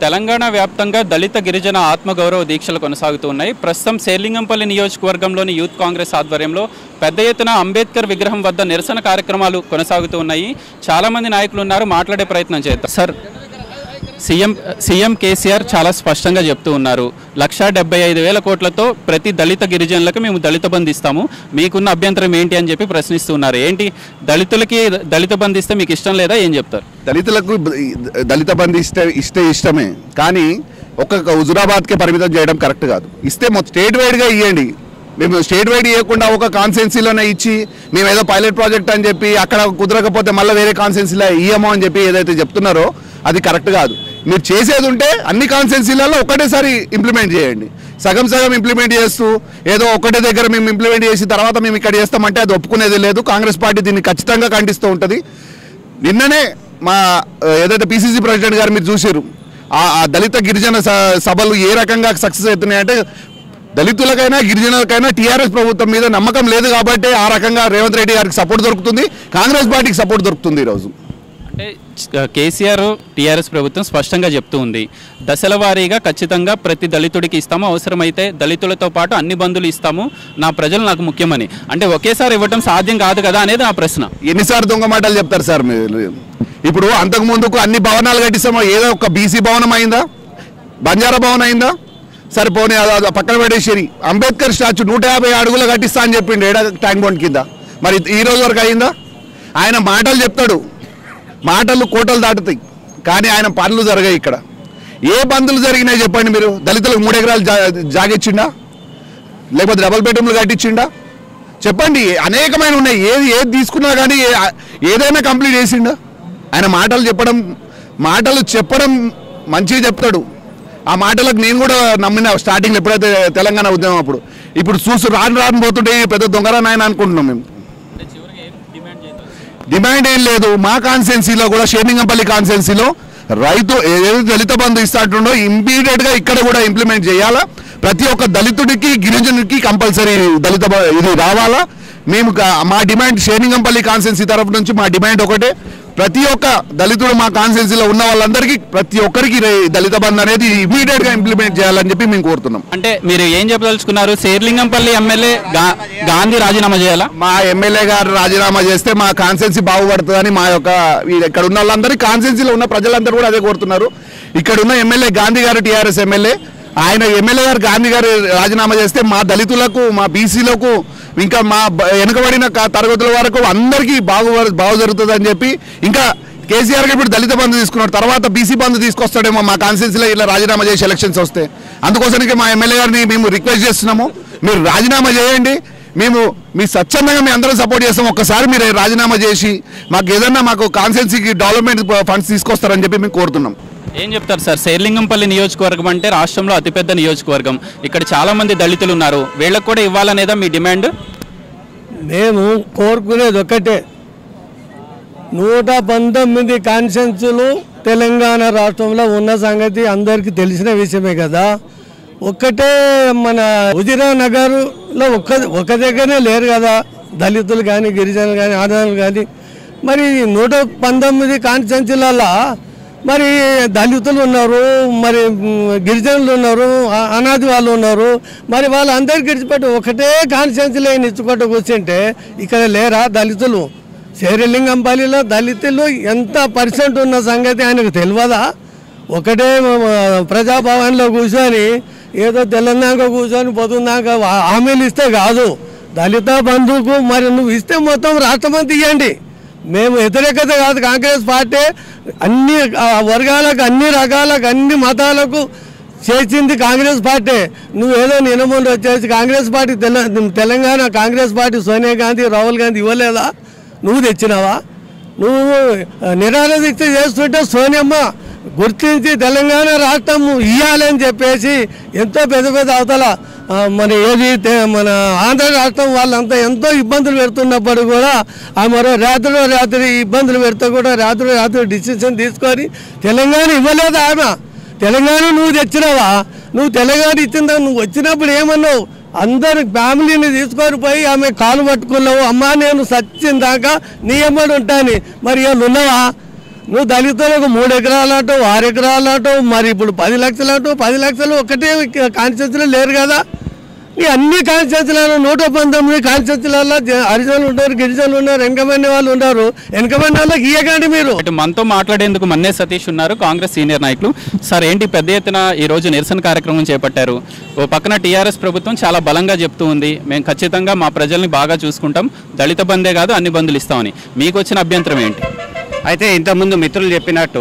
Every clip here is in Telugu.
తెలంగాణ వ్యాప్తంగా దళిత గిరిజన ఆత్మగౌరవ దీక్షలు కొనసాగుతూ ఉన్నాయి ప్రస్తుతం శేర్లింగంపల్లి నియోజకవర్గంలోని యూత్ కాంగ్రెస్ ఆధ్వర్యంలో పెద్ద ఎత్తున అంబేద్కర్ విగ్రహం వద్ద నిరసన కార్యక్రమాలు కొనసాగుతూ ఉన్నాయి చాలామంది నాయకులు ఉన్నారు మాట్లాడే ప్రయత్నం చేద్దాం సార్ సీఎం సీఎం కేసీఆర్ చాలా స్పష్టంగా చెప్తూ ఉన్నారు లక్షా డెబ్బై ఐదు వేల కోట్లతో ప్రతి దళిత గిరిజనులకు మేము దళిత బంధు ఇస్తాము మీకున్న అభ్యంతరం ఏంటి అని చెప్పి ప్రశ్నిస్తూ ఉన్నారు ఏంటి దళితులకి దళిత బంధు ఇస్తే మీకు ఇష్టం లేదా ఏం చెప్తారు దళితులకు బ- దళిత బంధు ఇస్తే ఇస్తే ఇష్టమే కానీ ఒక్క హుజురాబాద్కే పరిమితం చేయడం కరెక్ట్ కాదు ఇస్తే మొత్తం స్టేట్ వైడ్గా ఇవ్వండి మేము స్టేట్ వైడ్ ఇవ్వకుండా ఒక కాన్సెన్సీలోనే ఇచ్చి మేము ఏదో పైలట్ ప్రాజెక్ట్ అని చెప్పి అక్కడ కుదరకపోతే మళ్ళీ వేరే కాన్సెన్సీలో ఇయ్యమో అని చెప్పి ఏదైతే చెప్తున్నారో అది కరెక్ట్ కాదు మీరు చేసేది ఉంటే అన్ని కాన్సెన్సీలలో ఒకటేసారి ఇంప్లిమెంట్ చేయండి సగం సగం ఇంప్లిమెంట్ చేస్తూ ఏదో ఒకటే దగ్గర మేము ఇంప్లిమెంట్ చేసి తర్వాత మేము ఇక్కడ చేస్తామంటే అది ఒప్పుకునేది లేదు కాంగ్రెస్ పార్టీ దీన్ని ఖచ్చితంగా ఖండిస్తూ ఉంటుంది నిన్ననే మా ఆ, ఏదైతే పిసిసి ప్రెసిడెంట్ గారు మీరు చూసారు ఆ ఆ దళిత గిరిజన స- సభలు ఏ రకంగా సక్సెస్ అవుతున్నాయంటే దళితులకైనా గిరిజనులకైనా టీఆర్ఎస్ ప్రభుత్వం మీద నమ్మకం లేదు కాబట్టి ఆ రకంగా రేవంత్ రెడ్డి గారికి సపోర్ట్ దొరుకుతుంది కాంగ్రెస్ పార్టీకి సపోర్ట్ దొరుకుతుంది ఈరోజు అంటే చ- కేసీఆర్ టీఆర్ఎస్ ప్రభుత్వం స్పష్టంగా చెప్తూ ఉంది దశల వారీగా ఖచ్చితంగా ప్రతి దళితుడికి ఇస్తాము అవసరమైతే దళితులతో పాటు అన్ని బంధువులు ఇస్తాము నా ప్రజలు నాకు ముఖ్యమని అంటే ఒకేసారి ఇవ్వటం సాధ్యం కాదు కదా అనేది నా ప్రశ్న ఎన్నిసార్లు దొంగ మాటలు చెప్తారు సార్ మీరు ఇప్పుడు అంతకు ముందుకు అన్ని భవనాలు కట్టిస్తామో ఏదో ఒక బీసీ భవనం అయిందా బంజారా భవనం అయిందా సరే పోనీ అది అది పక్కన పెట్టేసి అంబేద్కర్ స్టాచ్యూ నూట యాభై అడుగులు కట్టిస్తా అని చెప్పిండు ఏడా ట్యాంక్ బండ్ కింద మరి ఈ రోజు వరకు అయిందా ఆయన మాటలు చెప్తాడు మాటలు కోటలు దాటుతాయి కానీ ఆయన పనులు జరగాయి ఇక్కడ ఏ బంధులు జరిగినాయి చెప్పండి మీరు దళితులకు మూడు ఎకరాలు జా జాగిచ్చిండా లేకపోతే డబల్ బెడ్రూమ్లు కట్టించిండా చెప్పండి అనేకమైన ఉన్నాయి ఏది ఏది తీసుకున్నా కానీ ఏ- ఏదైనా కంప్లీట్ చేసిండా ఆయన మాటలు చెప్పడం మాటలు చెప్పడం మంచిగా చెప్తాడు ఆ మాటలకు నేను కూడా నమ్మిన స్టార్టింగ్ ఎప్పుడైతే తెలంగాణ ఉద్యమం అప్పుడు ఇప్పుడు చూసి రాను రాను పోతుంటే ఈ పెద్ద దొంగరా నాయన అనుకుంటున్నాం మేము డిమాండ్ ఏం లేదు మా కాన్స్టెన్సీలో కూడా షేమింగంపల్లి కాన్స్టెన్సీలో రైతు ఏదైతే దళిత బంధు ఇస్తాటుండో ఇమ్మీడియట్ గా ఇక్కడ కూడా ఇంప్లిమెంట్ చేయాలా ప్రతి ఒక్క దళితుడికి గిరిజనుడికి కంపల్సరీ దళిత బ- ఇది రావాలా మేము క- మా డిమాండ్ షేనింగంపల్లి కాన్స్టెన్సీ తరఫు నుంచి మా డిమాండ్ ఒకటే ప్రతి ఒక్క దళితుడు మా కాన్స్టెన్సీలో ఉన్న వాళ్ళందరికీ ప్రతి ఒక్కరికి రే- దళిత బంధు అనేది ఇమ్మీడియట్ గా ఇంప్లిమెంట్ చేయాలని చెప్పి మేము కోరుతున్నాం అంటే మీరు ఏం చెప్పదలుచుకున్నారు శేర్లింగంపల్లి ఎమ్మెల్యే గా- గాంధీ రాజీనామా చేయాలా మా ఎమ్మెల్యే గారు రాజీనామా చేస్తే మా కాన్సెన్సీ బాగుపడుతుందని మా యొక్క ఈ- ఇక్కడ ఉన్న వాళ్ళందరూ కాన్సెన్సీలో ఉన్న ప్రజలందరూ కూడా అదే కోరుతున్నారు ఇక్కడ ఉన్న ఎమ్మెల్యే గాంధీ గారు టీఆర్ఎస్ ఎమ్మెల్యే ఆయన ఎమ్మెల్యే గారు గాంధీ గారు రాజీనామా చేస్తే మా దళితులకు మా బీసీలకు ఇంకా మా బ- వెనుకబడిన క- తరగతుల వరకు అందరికీ బాగు బాగు జరుగుతుంది అని చెప్పి ఇంకా కేసీఆర్ గారు ఇప్పుడు దళిత బంధు తీసుకున్నాడు తర్వాత బీసీ బంధు తీసుకొస్తాడేమో మా కాన్స్టిట్యూన్సీలో ఇలా రాజీనామా చేసి ఎలక్షన్స్ వస్తే అందుకోసానికి మా ఎమ్మెల్యే గారిని మేము రిక్వెస్ట్ చేస్తున్నాము మీరు రాజీనామా చేయండి మేము మీ స్వచ్ఛందంగా మేము అందరం సపోర్ట్ చేస్తాం ఒక్కసారి మీరు రాజీనామా చేసి మాకు ఏదన్నా మాకు కాన్స్టిట్యూన్సీకి డెవలప్మెంట్ ఫండ్స్ తీసుకొస్తారని చెప్పి మేము కోరుతున్నాం ఏం చెప్తారు సార్ శేర్లింగంపల్లి నియోజకవర్గం అంటే రాష్ట్రంలో అతిపెద్ద నియోజకవర్గం ఇక్కడ చాలా మంది దళితులు ఉన్నారు వీళ్ళకి కూడా ఇవ్వాలనేదా మీ డిమాండ్ మేము కోరుకునేది ఒకటే నూట పంతొమ్మిది కాన్సెన్సులు తెలంగాణ రాష్ట్రంలో ఉన్న సంగతి అందరికీ తెలిసిన విషయమే కదా ఒక్కటే మన ఉజిరా నగర్లో ఒక్క ఒక దగ్గరనే లేరు కదా దళితులు కానీ గిరిజనులు కానీ ఆడవాళ్ళు కానీ మరి నూట పంతొమ్మిది కాన్స్టిట్యున్సీలలో మరి దళితులు ఉన్నారు మరి మ్, గిరిజనులు ఉన్నారు ఆ- అనాది వాళ్ళు ఉన్నారు మరి వాళ్ళందరికీ విడిచిపెట్టి ఒకటే కాన్స్టిట్యున్సీలో ఆయన ఇచ్చుకుంటూ కూర్చుంటే ఇక్కడ లేరా దళితులు శేరిలింగంపల్లిలో దళితులు ఎంత పర్సెంట్ ఉన్న సంగతి ఆయనకు తెలియదా ఒకటే మ- ప్రజాభవన్లో కూర్చొని ఏదో తెలంగాణ కూర్చొని పొద్దున్నాక హామీలు ఇస్తే కాదు దళిత బంధువుకు మరి నువ్వు ఇస్తే మొత్తం రాష్ట్రమంతా ఇవ్వండి మేము వ్యతిరేకత కాదు కాంగ్రెస్ పార్టీ అన్ని ఆ, వర్గాలకు అన్ని రకాలకు అన్ని మతాలకు చేసింది కాంగ్రెస్ పార్టీ నువ్వు ఏదో నినముందు వచ్చేసి కాంగ్రెస్ పార్టీ తెల తెలంగాణ కాంగ్రెస్ పార్టీ సోనియా గాంధీ రాహుల్ గాంధీ ఇవ్వలేదా నువ్వు తెచ్చినావా నువ్వు నిరాహార దీక్ష చేస్తుంటే సోనియమ్మ గుర్తించి తెలంగాణ రాష్ట్రం ఇవ్వాలని చెప్పేసి ఎంతో పెద్ద పెద్ద అవతల ఆ, మన ఏది తె- మన ఆంధ్ర రాష్ట్రం వాళ్ళంతా ఎంతో ఇబ్బందులు పెడుతున్నప్పుడు కూడా ఆ మరో రాత్రిలో రాత్రి ఇబ్బందులు పెడితే కూడా రాత్రి రాత్రి డిసిషన్ తీసుకొని తెలంగాణ ఇవ్వలేదు ఆమె తెలంగాణ నువ్వు తెచ్చినావా నువ్వు తెలంగాణ ఇచ్చిందా నువ్వు వచ్చినప్పుడు ఏమన్నావు అందరు ఫ్యామిలీని తీసుకొని పోయి ఆమె కాలు పట్టుకున్నావు అమ్మా నేను సచ్చిన దాకా నీ అమ్మడు ఉంటాను మరి వాళ్ళు ఉన్నావా నువ్వు దళితులకు మూడు ఎకరాలు అంటావు ఆరు ఎకరాలు అంటావు మరి ఇప్పుడు పది లక్షలు అంటావు పది లక్షలు ఒకటే కాన్స్టిట్యూన్సీలో లేరు కదా ఈ అన్ని కాన్స్టిట్యూన్సీలలో నూట పంతొమ్మిది కాన్స్టిట్యూన్సీలలో జ- హరిజనులు ఉన్నారు గిరిజనులు ఉన్నారు వెనకబడిన వాళ్ళు ఉన్నారు వెనకబడిన వాళ్ళకి ఇయ్యకండి మీరు ఇటు మనతో మాట్లాడేందుకు మన్నే సతీష్ ఉన్నారు కాంగ్రెస్ సీనియర్ నాయకులు సార్ ఏంటి పెద్ద ఎత్తున ఈ రోజు నిరసన కార్యక్రమం చేపట్టారు ఓ పక్కన టీఆర్ఎస్ ప్రభుత్వం చాలా బలంగా చెప్తూ ఉంది మేము ఖచ్చితంగా మా ప్రజల్ని బాగా చూసుకుంటాం దళిత బందే కాదు అన్ని బంధులు ఇస్తామని మీకు వచ్చిన అభ్యంతరం ఏంటి అయితే ఇంతకుముందు మిత్రులు చెప్పినట్టు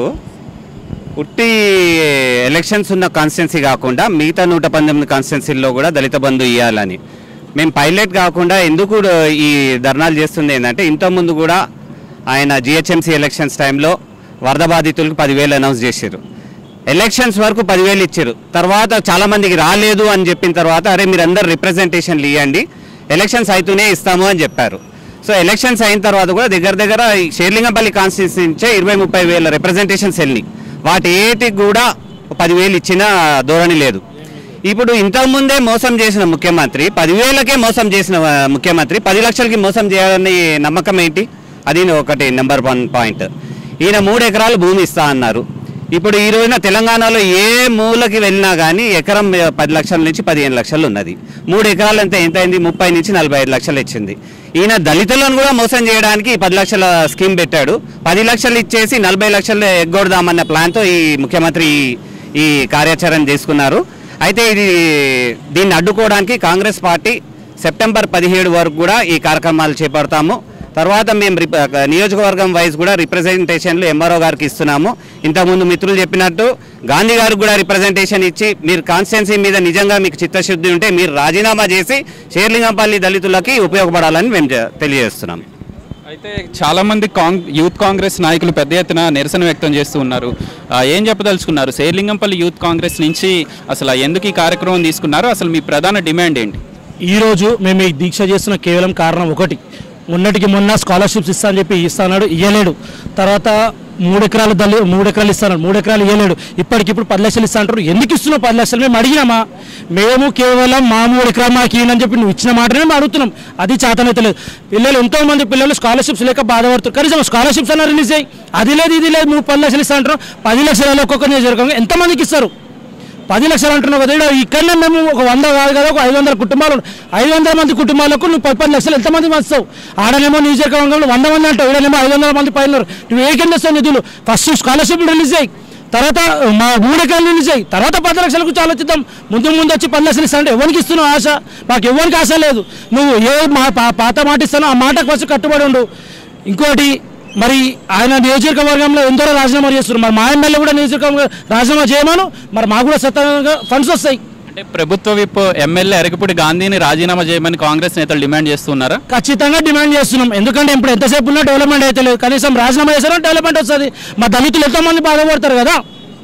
ఉట్టి ఎలక్షన్స్ ఉన్న కాన్స్టిట్యున్సీ కాకుండా మిగతా నూట పంతొమ్మిది కాన్స్టిట్యున్సీల్లో కూడా దళిత బంధు ఇవ్వాలని మేము పైలట్ కాకుండా ఎందుకు ఈ ధర్నాలు చేస్తుంది ఏంటంటే ఇంతకుముందు కూడా ఆయన జిహెచ్ఎంసీ ఎలక్షన్స్ టైంలో వరద బాధితులకు పదివేలు అనౌన్స్ చేశారు ఎలక్షన్స్ వరకు పదివేలు ఇచ్చారు తర్వాత చాలా మందికి రాలేదు అని చెప్పిన తర్వాత అరే మీరు అందరు రిప్రజెంటేషన్లు ఇవ్వండి ఎలక్షన్స్ అయితేనే ఇస్తాము అని చెప్పారు సో ఎలక్షన్స్ అయిన తర్వాత కూడా దగ్గర దగ్గర ఈ షేర్లింగంపల్లి కాన్స్టిట్యూన్సీ నుంచే ఇరవై ముప్పై వేల రిప్రజెంటేషన్స్ వెళ్ళినాయి వాటి ఏటికి కూడా పదివేలు ఇచ్చిన ధోరణి లేదు ఇప్పుడు ఇంతకుముందే మోసం చేసిన ముఖ్యమంత్రి పదివేలకే మోసం చేసిన ఆ, ముఖ్యమంత్రి పది లక్షలకి మోసం చేయాలని నమ్మకం ఏంటి అది ఒకటి నెంబర్ వన్ పాయింట్ ఈయన మూడు ఎకరాలు భూమి ఇస్తా అన్నారు ఇప్పుడు ఈ రోజున తెలంగాణలో ఏ మూలకి వెళ్ళినా కానీ ఎకరం మీద పది లక్షల నుంచి పదిహేను లక్షలు ఉన్నది మూడు ఎకరాలు ఎంత ఎంత అయింది ముప్పై నుంచి నలభై ఐదు లక్షలు ఇచ్చింది ఈయన దళితులను కూడా మోసం చేయడానికి ఈ పది లక్షల స్కీమ్ పెట్టాడు పది లక్షలు ఇచ్చేసి నలభై లక్షలు ఎగ్గొడదామన్న ప్లాన్తో ఈ ముఖ్యమంత్రి ఈ- ఈ కార్యాచరణ చేసుకున్నారు అయితే ఇది దీన్ని అడ్డుకోవడానికి కాంగ్రెస్ పార్టీ సెప్టెంబర్ పదిహేడు వరకు కూడా ఈ కార్యక్రమాలు చేపడతాము తర్వాత మేము రిప- నియోజకవర్గం వైజ్ కూడా రిప్రజెంటేషన్లు ఎంఆర్ఓ గారికి ఇస్తున్నాము ఇంతకుముందు మిత్రులు చెప్పినట్టు గాంధీ గారికి కూడా రిప్రజెంటేషన్ ఇచ్చి మీరు కాన్స్టిట్యున్సీ మీద నిజంగా మీకు చిత్తశుద్ధి ఉంటే మీరు రాజీనామా చేసి షేర్లింగంపల్లి దళితులకి ఉపయోగపడాలని మేము జ- తెలియజేస్తున్నాం అయితే చాలా మంది కాంగ్ యూత్ కాంగ్రెస్ నాయకులు పెద్ద ఎత్తున నిరసన వ్యక్తం చేస్తూ ఉన్నారు ఆ, ఏం చెప్పదలుచుకున్నారు శేర్లింగంపల్లి యూత్ కాంగ్రెస్ నుంచి అసలు ఎందుకు ఈ కార్యక్రమం తీసుకున్నారు అసలు మీ ప్రధాన డిమాండ్ ఏంటి ఈరోజు మేము ఈ దీక్ష చేస్తున్న కేవలం కారణం ఒకటి మొన్నటికి మొన్న స్కాలర్షిప్స్ ఇస్తా అని చెప్పి ఇస్తాడు ఇయ్యలేడు తర్వాత మూడు ఎకరాలు దళి మూడు ఎకరాలు ఇస్తాడు మూడు ఎకరాలు ఇవ్వలేడు ఇప్పటికిప్పుడు పది లక్షలు ఇస్తా అంటారు ఎందుకు ఇస్తున్నావు పది లక్షలు మేము అడిగినామా మేము కేవలం మా మూడు ఎకరాలు మాకు ఇయ్యనని చెప్పి నువ్వు ఇచ్చిన మాటనే మేము అడుగుతున్నాం అది చేతనైతే లేదు పిల్లలు ఎంతో మంది పిల్లలు స్కాలర్షిప్స్ లేక బాధపడుతారు కనీసం స్కాలర్షిప్స్ అన్న రిలీజ్ అయ్యి అది లేదు ఇది లేదు నువ్వు పది లక్షలు ఇస్తా అంటారు పది లక్షలలో ఒక్కొక్క నియోజకవర్గంగా ఎంతమందికి ఇస్తారు పది లక్షలు అంటున్నావు కదా ఈడ ఇక్కడనే మేము ఒక వంద కాదు కదా ఒక ఐదు వందల కుటుంబాలు ఐదు వందల మంది కుటుంబాలకు నువ్వు పది పది లక్షలు ఎంతమంది వస్తావు ఆడనేమో నియోజకవర్గంలో వంద మంది అంటావు ఈడనేమో ఐదు వందల మంది పైన ఉన్నారు. నువ్వు ఏ కింద వస్తావు నిధులు ఫస్ట్ స్కాలర్షిప్ రిలీజ్ అయ్యి తర్వాత మా మూడెకరాలు రిలీజ్ అయ్యి తర్వాత పది లక్షల గురించి ఆలోచిద్దాం ముందు ముందు వచ్చి పది లక్షలు ఇస్తానంటే ఎవరికి ఇస్తున్నావు ఆశ మాకు ఎవరికి ఆశ లేదు నువ్వు ఏ మా పా- పాత మాట ఇస్తానో ఆ మాటకు ఫస్ట్ కట్టుబడి ఉండు ఇంకోటి మరి ఆయన నియోజకవర్గంలో ఎందరో రాజీనామా చేస్తున్నారు మరి మా ఎమ్మెల్యే కూడా నియోజకవర్గంలో రాజీనామా చేయమను మరి మాకు కూడా సత్తంగా ఫండ్స్ వస్తాయి అంటే ప్రభుత్వ విప్ ఎమ్మెల్యే అరకపూడి గాంధీని రాజీనామా చేయమని కాంగ్రెస్ నేతలు డిమాండ్ చేస్తున్నారా ఖచ్చితంగా డిమాండ్ చేస్తున్నాం ఎందుకంటే ఇప్పుడు ఎంతసేపు ఉన్నా డెవలప్మెంట్ అయితే లేదు కనీసం రాజీనామా చేస్తారో డెవలప్మెంట్ వస్తుంది మా దళితులు ఎంతోమంది బాధపడతారు కదా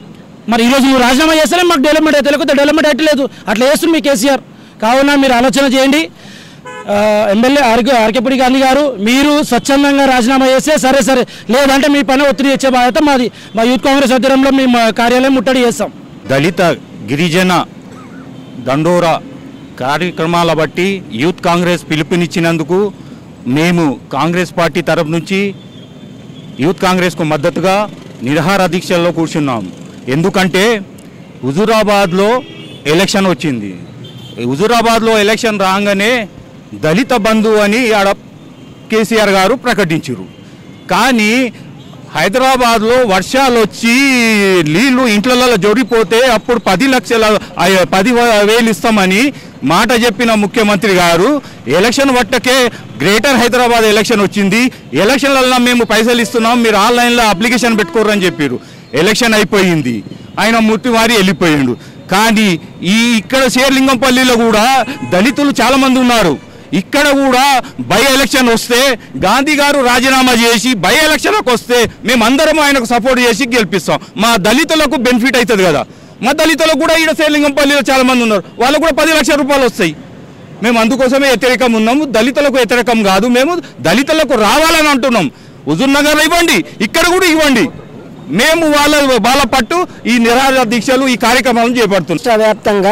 మరి ఈరోజు నువ్వు రాజీనామా చేస్తేనే మాకు డెవలప్మెంట్ అయితే లేకపోతే డెవలప్మెంట్ అయితే లేదు అట్లా చేస్తుంది మీ కేసీఆర్ కావున మీరు ఆలోచన చేయండి ఆ, ఎమ్మెల్యే ఆర్కే ఆర్కేపూడి గాంధీ గారు మీరు స్వచ్ఛందంగా రాజీనామా చేస్తే సరే సరే లేదంటే మీ పని ఒత్తిడి ఇచ్చే బాధ్యత మాది మా యూత్ కాంగ్రెస్ ఆధ్వర్యంలో మేము మా కార్యాలయం ముట్టడి చేస్తాం దళిత గిరిజన దండోరా కార్యక్రమాల బట్టి యూత్ కాంగ్రెస్ పిలుపునిచ్చినందుకు మేము కాంగ్రెస్ పార్టీ తరపు నుంచి యూత్ కాంగ్రెస్కు మద్దతుగా నిరహార దీక్షల్లో కూర్చున్నాం ఎందుకంటే హుజూరాబాద్లో ఎలక్షన్ వచ్చింది హుజూరాబాద్లో ఎలక్షన్ రాగానే దళిత బంధు అని ఆడ కేసీఆర్ గారు ప్రకటించారు కానీ హైదరాబాద్లో వర్షాలు వచ్చి నీళ్లు ఇంట్లలో జొరిపోతే అప్పుడు పది లక్షల ఆ, పది వ- వేలు ఇస్తామని మాట చెప్పిన ముఖ్యమంత్రి గారు ఎలక్షన్ వట్టకే గ్రేటర్ హైదరాబాద్ ఎలక్షన్ వచ్చింది ఎలక్షన్లలో మేము పైసలు ఇస్తున్నాం మీరు ఆన్లైన్లో అప్లికేషన్ పెట్టుకోరు అని చెప్పారు ఎలక్షన్ అయిపోయింది ఆయన ముట్టి మారి వెళ్ళిపోయిండు కానీ ఈ ఇక్కడ శేర్లింగంపల్లిలో కూడా దళితులు చాలా మంది ఉన్నారు ఇక్కడ కూడా బై ఎలక్షన్ వస్తే గాంధీ గారు రాజీనామా చేసి బై ఎలక్షన్కి వస్తే మేమందరం ఆయనకు సపోర్ట్ చేసి గెలిపిస్తాం మా దళితులకు బెనిఫిట్ అవుతుంది కదా మా దళితులకు కూడా ఈడ శేర్లింగంపల్లిలో చాలా మంది ఉన్నారు వాళ్ళకు కూడా పది లక్షల రూపాయలు వస్తాయి మేము అందుకోసమే వ్యతిరేకం ఉన్నాము దళితులకు వ్యతిరేకం కాదు మేము దళితులకు రావాలని అంటున్నాం హుజూర్ నగర్ ఇవ్వండి ఇక్కడ కూడా ఇవ్వండి మేము వాళ్ళ వాళ్ళ పట్టు ఈ నిరాహార దీక్షలు ఈ కార్యక్రమాలను చేపడుతున్నాం రాష్ట్ర వ్యాప్తంగా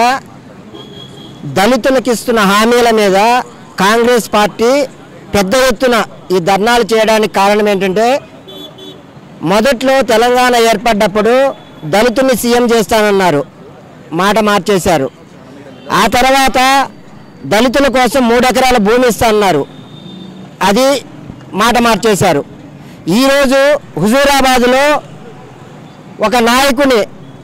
దళితులకు ఇస్తున్న హామీల మీద కాంగ్రెస్ పార్టీ పెద్ద ఎత్తున ఈ ధర్నాలు చేయడానికి కారణం ఏంటంటే మొదట్లో తెలంగాణ ఏర్పడ్డప్పుడు దళితుల్ని సీఎం చేస్తానన్నారు మాట మార్చేశారు ఆ తర్వాత దళితుల కోసం మూడు ఎకరాల భూమి ఇస్తానన్నారు అది మాట మార్చేశారు ఈరోజు హుజూరాబాద్లో ఒక నాయకుని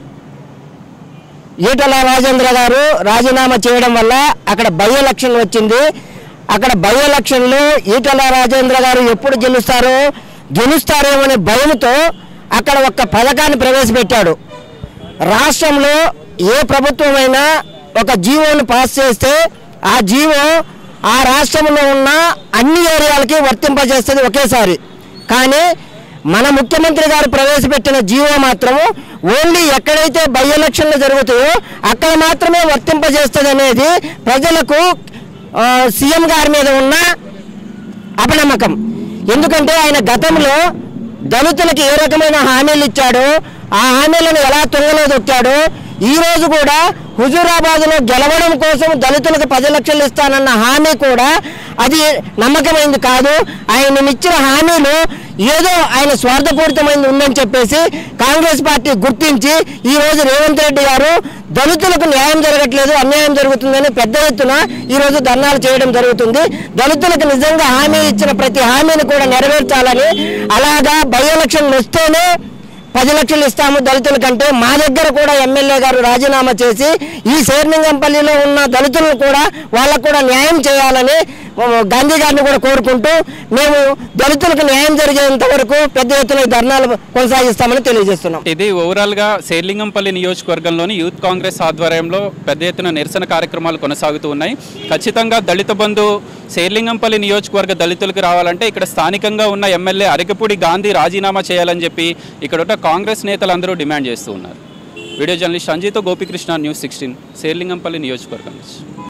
ఈటల రాజేంద్ర గారు రాజీనామా చేయడం వల్ల అక్కడ బై ఎలక్షన్ వచ్చింది అక్కడ బై ఎలక్షన్లో ఈటల రాజేంద్ర గారు ఎప్పుడు గెలుస్తారో గెలుస్తారేమనే భయంతో అక్కడ ఒక్క పథకాన్ని ప్రవేశపెట్టాడు రాష్ట్రంలో ఏ ప్రభుత్వమైనా ఒక జీవోను పాస్ చేస్తే ఆ జీవో ఆ రాష్ట్రంలో ఉన్న అన్ని ఏరియాలకి వర్తింపజేస్తుంది ఒకేసారి కానీ మన ముఖ్యమంత్రి గారు ప్రవేశపెట్టిన జీవో మాత్రం ఓన్లీ ఎక్కడైతే బై ఎలక్షన్లు జరుగుతాయో అక్కడ మాత్రమే వర్తింపజేస్తుంది అనేది ప్రజలకు ఆ, సీఎం గారి మీద ఉన్న అపనమ్మకం ఎందుకంటే ఆయన గతంలో దళితులకు ఏ రకమైన హామీలు ఇచ్చాడో ఆ హామీలను ఎలా తుంగలో దొక్కాడో ఈ రోజు కూడా హుజూరాబాద్లో గెలవడం కోసం దళితులకు పది లక్షలు ఇస్తానన్న హామీ కూడా అది నమ్మకమైంది కాదు ఆయన ఇచ్చిన హామీలు ఏదో ఆయన స్వార్థపూరితమైంది ఉందని చెప్పేసి కాంగ్రెస్ పార్టీ గుర్తించి ఈ రోజు రేవంత్ రెడ్డి గారు దళితులకు న్యాయం జరగట్లేదు అన్యాయం జరుగుతుందని పెద్ద ఎత్తున ఈ రోజు ధర్నాలు చేయడం జరుగుతుంది దళితులకు నిజంగా హామీ ఇచ్చిన ప్రతి హామీని కూడా నెరవేర్చాలని అలాగా బై ఎలక్షన్లు వస్తేనే పది లక్షలు ఇస్తాము దళితుల కంటే మా దగ్గర కూడా ఎమ్మెల్యే గారు రాజీనామా చేసి ఈ శేర్లింగంపల్లిలో ఉన్న దళితులను కూడా వాళ్ళకు కూడా న్యాయం చేయాలని ఆ, గాంధీ గారిని కూడా కోరుకుంటూ మేము దళితులకు న్యాయం జరిగేంత వరకు పెద్ద ఎత్తున ఈ ధర్నాలు కొనసాగిస్తామని తెలియజేస్తున్నాం ఇది ఓవరాల్గా శేర్లింగంపల్లి నియోజకవర్గంలోని యూత్ కాంగ్రెస్ ఆధ్వర్యంలో పెద్ద ఎత్తున నిరసన కార్యక్రమాలు కొనసాగుతూ ఉన్నాయి ఖచ్చితంగా దళిత బంధు శేర్లింగంపల్లి నియోజకవర్గ దళితులకు రావాలంటే ఇక్కడ స్థానికంగా ఉన్న ఎమ్మెల్యే అరకపూడి గాంధీ రాజీనామా చేయాలని చెప్పి ఇక్కడ ఉన్న కాంగ్రెస్ నేతలందరూ డిమాండ్ చేస్తూ ఉన్నారు వీడియో జర్నలిస్ట్ సంజయ్తో గోపికృష్ణ న్యూస్ సిక్స్టీన్ శేర్లింగంపల్లి నియోజకవర్గం నుంచి